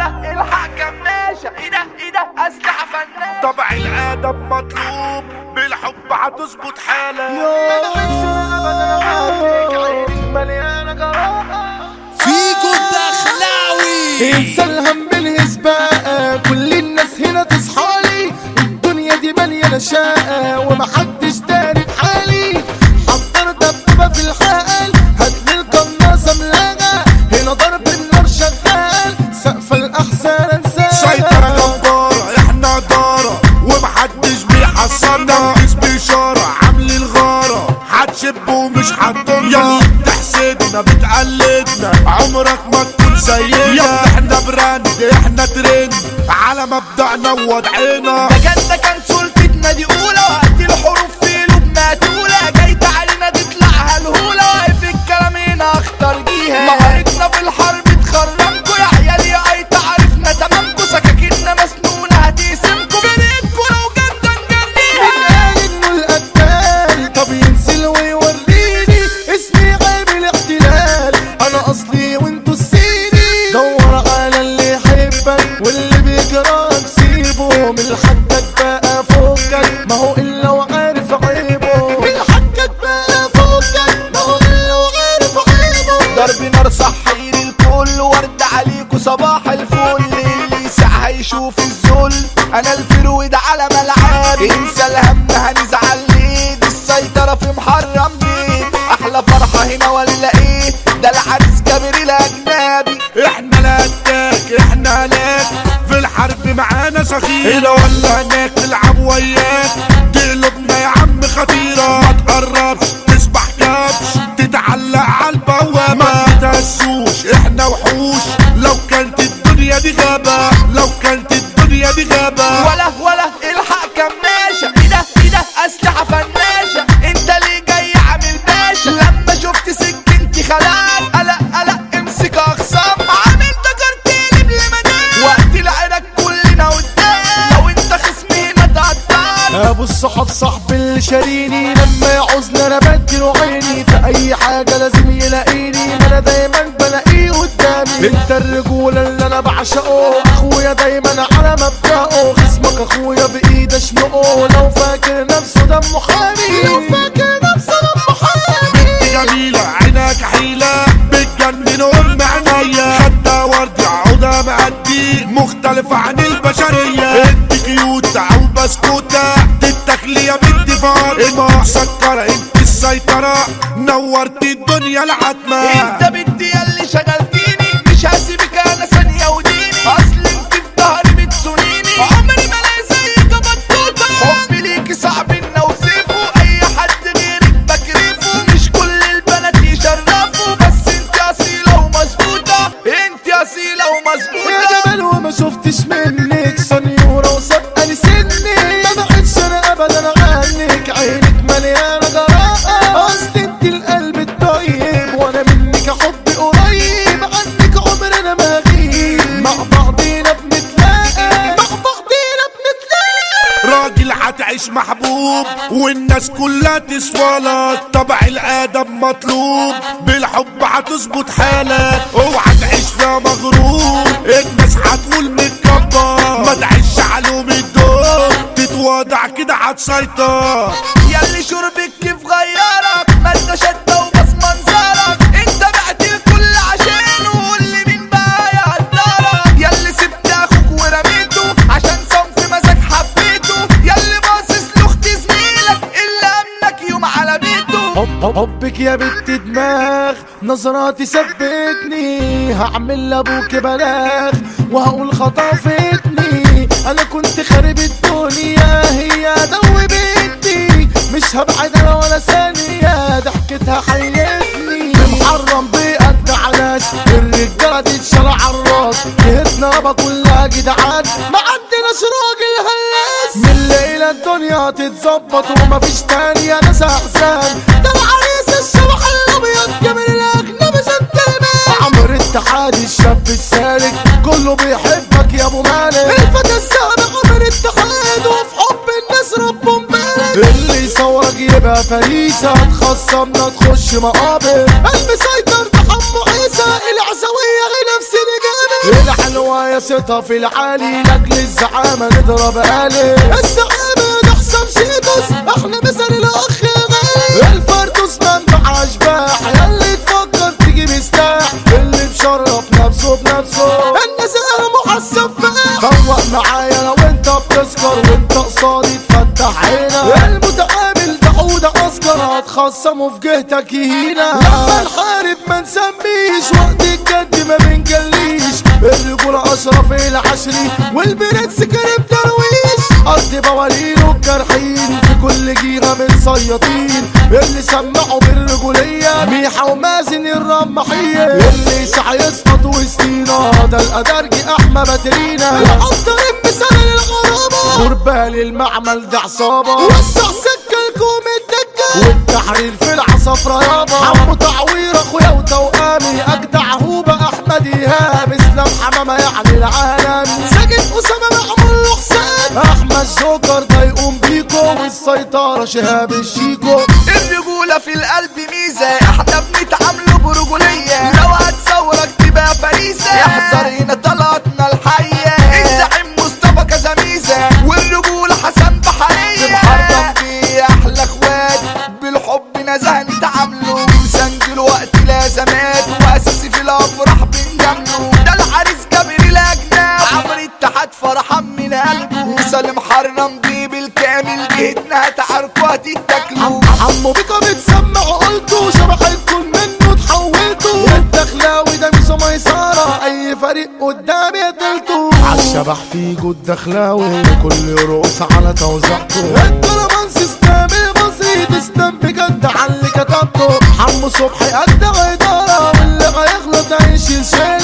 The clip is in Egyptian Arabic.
ولا الحق كماشة ايه ده ايه ده اسلحة فنانة طبع الادب مطلوب بالحب هتظبط حالك مليانة جراءة فيكو الدخلاوي انسى الهم بالهسباء كل الناس هنا تصحالي الدنيا دي مليانة شقة ومحدش داري بحالي حضر دبابة في الحال هاتلي القناصة ملاجة هنا ضرب النار شغال سقف الأحسان سيطرة انساها جبارة احنا دارة ومحدش بيحصلنا مفيش بإشارة عامل الغارة هتشب ومش هتضر يا اللي بتحسدنا بتقلدنا عمرك ما تكون زينا يا ابني احنا براند احنا ترند على مبدأنا ووضعنا ده كان ده كان سلطتنا دي اولى وقت الحروف في لبنى تولى جاي علينا تطلع هالهولة واقف الكلام هنا اختار جيها مهارتنا في الحرب تخرمكوا يا عيال يا اي تعرفنا تمامكوا سكاكيننا مسنونة هتقسمكوا فرقتكوا لو جامدة نجريها قال انه القتال طب ينزل ويوريني اسمي غير الاحتلال انا اصلي وانتو السيني دور على اللي يحبك واللي بيجراك سيبه من حدك بقى فوقك ما هو الا وعارف عيبه من حدك بقى فوقك ما هو الا وعارف عيبه ضرب نار صحير الكل ورد عليكوا صباح الفل اللي يسعى يشوف الذل انا الفرويد على ملعبي انسى الهم هنزعل ليه دي السيطرة في محرم بيت احلى فرحة هنا ولا ايه ده العريس جابر الاجنبي احنا لا اتاك احنا لك في الحرب معانا سخير هنا ولا هناك نلعب وياك دي قلوبنا يا عم خطيرة ما تقربش تسبح كبش تتعلق على البوابة ما تتهزوش احنا وحوش لو كانت الدنيا دي غابة لو كانت الدنيا دي غابة ولا ولا الحق كماشة ايه ده ايه ده اسلحة فناشة انت ليه جاي عامل باشا لما شفت سكنتي خلاك قلق قلق امسك اخصام عامل تجرتي لمدام وقت العرق كلنا قدام لو انت خصمي هنا تعطل ابو الصحاب صاحب اللي شاريني لما يعوزني انا بديله عيني في اي حاجه لازم يلاقيني ما انا دايما بلاقيه قدامي انت الرجوله اللي انا بعشقه اخويا دايما على مبدأه خصمك اخويا بايد اشنقه لو فاكر نفسه دمه حامي لو فاكر نفسه دمه حامي جميلة عينك حيلة بتجنن ام عينيا خدها ورد عودة معدي مختلفة عن البشرية انت كيوت او بسكوتة دي التخلية بنت فاطمة مسكرة انت السيطرة نورت الدنيا العتمة انت بدي اللي شغلتيني مش هسيبك انا ثانية وديني اصل انت في ظهري بتسونيني عمري ما الاقي زيك بطوطة حبي ليكي صعب ان اوصفه اي حد غيرك بكرفه مش كل البنات يشرفوا بس انت اصيلة ومظبوطة انت اصيلة يا ومظبوطة جمال وما شفتش منك سنيورة وسابقة لسني ما بقتش انا ابدا عنك عينك مليانة جراءة اصل انت القلب الطيب وانا منك حبي قريب عنك عمرنا ما غيب مع بعضينا بنتلاقى مع بعضينا بنتلاقى راجل هتعيش محبوب والناس كلها تسوالك طبع الادب مطلوب بالحب هتظبط حالك اوعى تعيش فيها مغرور الناس هتقول متكبر ما تعيش علوم الدور تتواضع كده هتسيطر ياللي شربك كيف غيرك ما انت شدة وبس منظرك انت بعت الكل عشانه واللي مين بقى يقدرك ياللي سبت اخوك ورميته عشان صنف مزاج حبيته ياللي باصص لاخت زميلك اللي امنك يوم على بيته حب حب- حبك يا بنت دماغ نظراتي ثبتني هعمل لابوك بلاغ وهقول خطفتني انا كنت خارب الدنيا هي دوبتني مش هبعد انا ولا ثانية ضحكتها حيتني محرم بقد علاش الرجالة تتشال عالراس جهتنا ربا كلها جدعان ما عندناش راجل هلاس من الليلة الدنيا تتظبط ومفيش تانية ناس احزان ده العريس الشبح الابيض جميل الاجنبي جنتلمان عمرو الاتحادي الشاب السالك كله بيحبك يا ابو مالك الفتى السابق عمرو الاتحاد وفي حب الناس ربه مبارك اللي يصورك يبقى فريسة تخصمنا تخش مقابر المسيطر ده حمو عيسى العزوية غير نفس الجانب الحلوة يا رصيصتها في العالي لاجل الزعامة نضرب آلي الزعامة ده حسام شيتوس احنا مثل الاخ غالي الفردوس منبع اشباح ياللي تفكر تيجي مستاح اللي مشرف نفسه بنفسه الناس محسب فاح فوق معايا لو انت بتسكر وانت قصادي تفتح عينك المتقابل ده عودة اسكر هتخصمه في جهتك يهينا لما نحارب ما نسميش وقت الجد ما بنجليش الرجولة اشرف العشري والبنات سكرب درويش ارض بوالين والجرحين في كل جيرة من صياطين اللي سمعوا بالرجولية ميحة ومازن الرمحية اللي يسعى يسقط وسطينا ده الادرجي احمى بدرينا العنطر مثال للغرابة غربال المعمل ده عصابة وسع سكة الكوم الدكة والتحرير في العصافرة يابا عمو تعوير اخويا وتوامي اجدع هوبة احمد ايهاب اسلام حمامة يعني العالم ساجد اسامة معمول له حساب احمد جوكر ده يقوم بيكو والسيطرة شهاب الشيكو الرجولة في القلب ميزة احنا بنتعاملوا برجولية لو هتصورك تبقى فريسة احذر هنا طلعتنا الحية الزعيم مصطفى كذا ميزة والرجولة حسن بحرية محرم بيه احلى اخوات بالحب نزه نتعاملوا بنسجل وقت لازمات واساسي في الافراح بنجامله ده العريس جابر الاجناب عمرو اتحاد فرحان من قلبه وسالم حرم بيه بالكامل جهتنا هتعاركوا هتتاكلوا عمو بيكا بتسمع قلته شبح الكل منه تحولته الدخلاوي ده مش ميسارة اي فريق قدامي قتلته عالشبح فيه جود دخلاوي كل يرقص على توزيعته الطلبان سيستم المصري تسلم بجد على اللي كتبته حمو صبحي اجدع ادارة واللي هيغلط هيشيل شيء